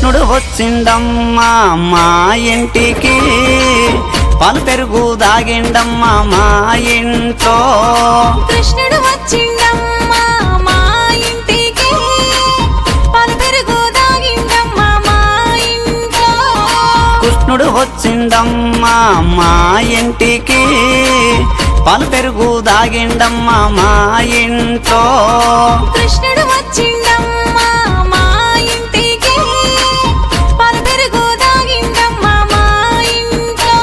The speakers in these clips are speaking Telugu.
కృష్ణుడు వచ్చిండమ్మా మా ఇంటికి పాలు పెరుగు దాగిండమ్మా మా ఇంట్లో కృష్ణుడు వచ్చిండమ్మా మా ఇంటికి పాలు పెరుగు దాగిండమ్మా మా ఇంట్లో కృష్ణుడు వచ్చిండమ్మా మా ఇంటికి పాలు పెరుగు దాగిండమ్మా మా ఇంట్లో కృష్ణుడు వచ్చిండమ్మా మా ఇంటికి పాలు పెరుగు దాగిండమ్మా మా ఇంట్లో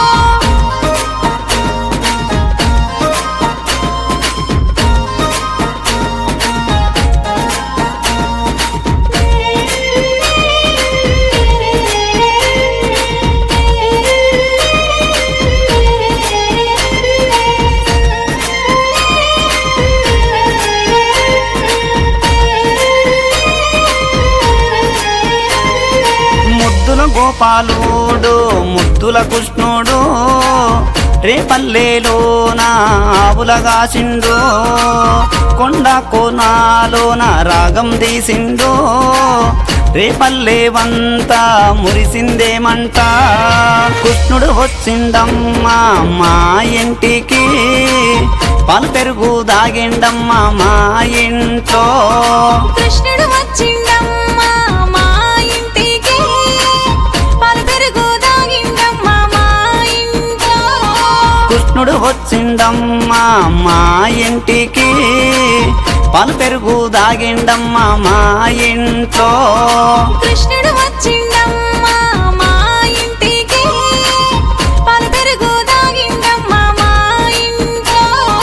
ముద్దుల గోపాలుడు ముద్దుల కృష్ణుడు రేపల్లెలోన ఆవులగాసిండు కొండ కోనాలోన రాగం తీసిండు రేపల్లె వంతా మురిసిందేమంట కృష్ణుడు వచ్చిండమ్మా మా ఇంటికి పాలు పెరుగు దాగిండమ్మా మా ఇంట్లో కృష్ణుడు వచ్చిండమ్మా మా ఇంటికి పాలు పెరుగు దాగిండమ్మా మా ఇంట్లో కృష్ణుడు వచ్చిండమ్మా మా ఇంటికి పాలు పెరుగు దాగిండమ్మా మా ఇంట్లో కృష్ణుడు వచ్చిండమ్మా మా ఇంటికి పాలు పెరుగు దాగిండమ్మా మా ఇంట్లో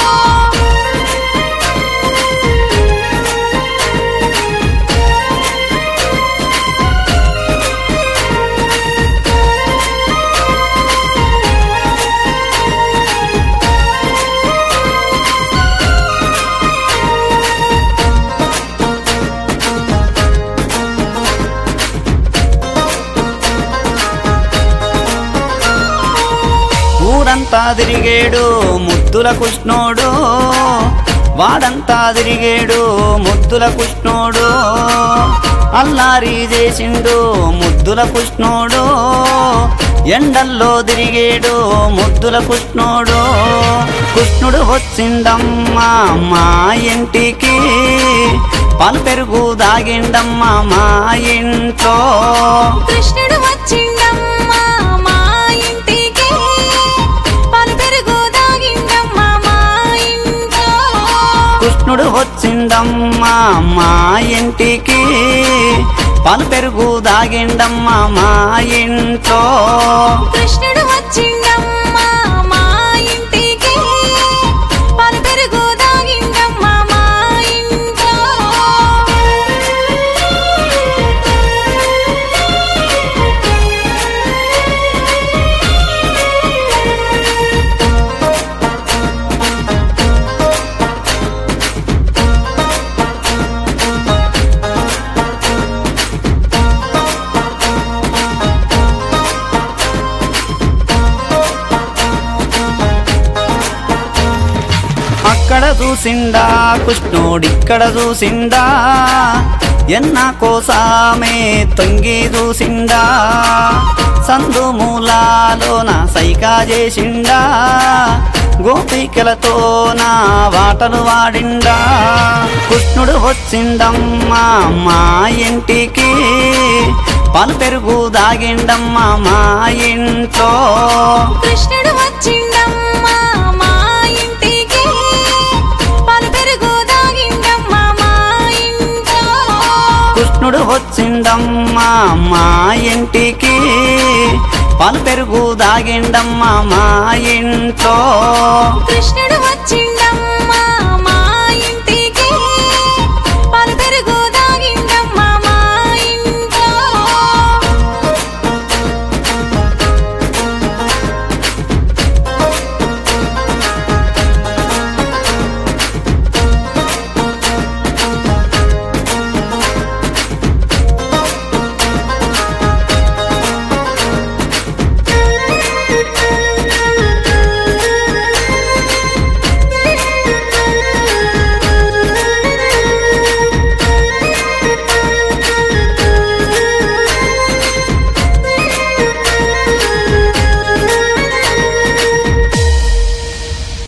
ఊరంతా తిరిగేడు ముద్దుల కృష్ణుడు వాడంతా తిరిగేడు ముద్దుల కృష్ణుడు అల్లారి చేసిండు ముద్దుల కృష్ణుడు ఎండల్లో తిరిగేడు ముద్దుల కృష్ణుడు కృష్ణుడు వచ్చిండమ్మా మా ఇంటికి పాలు పెరుగు దాగిండమ్మా మా ఇంట్లో కృష్ణుడు వచ్చిండమ్మా మా ఇంటికి పాలు పెరుగు దాగిండమ్మా మా ఇంట్లో కృష్ణుడు వచ్చిండమ్మా మా ఇంటికి పాలు పెరుగు దాగిండమ్మా మా ఇంట్లో కృష్ణుడు వచ్చిండమ్మా మా ఇంటికి పాలు పెరుగు దాగిండమ్మా మా ఇంట్లో అక్కడ చూసిండా కృష్ణుడిక్కడ చూసిండా ఎన్న కోసామే తొంగి చూసిండా సందు మూలాలోన సైకా చేసిండా గోపికలతో నా వాటలు వాడిండా కృష్ణుడు వచ్చిండమ్మా మా ఇంటికి పాలు పెరుగు దాగిండమ్మా మా ఇంట్లో కృష్ణుడు వచ్చిండమ్మా మా ఇంటికి పాలు పెరుగు దాగిండమ్మా మా ఇంట్లో కృష్ణుడు వచ్చిండమ్మా మా ఇంటికి పాలు పెరుగు దాగిండమ్మా మా ఇంట్లో కృష్ణుడు వచ్చిండ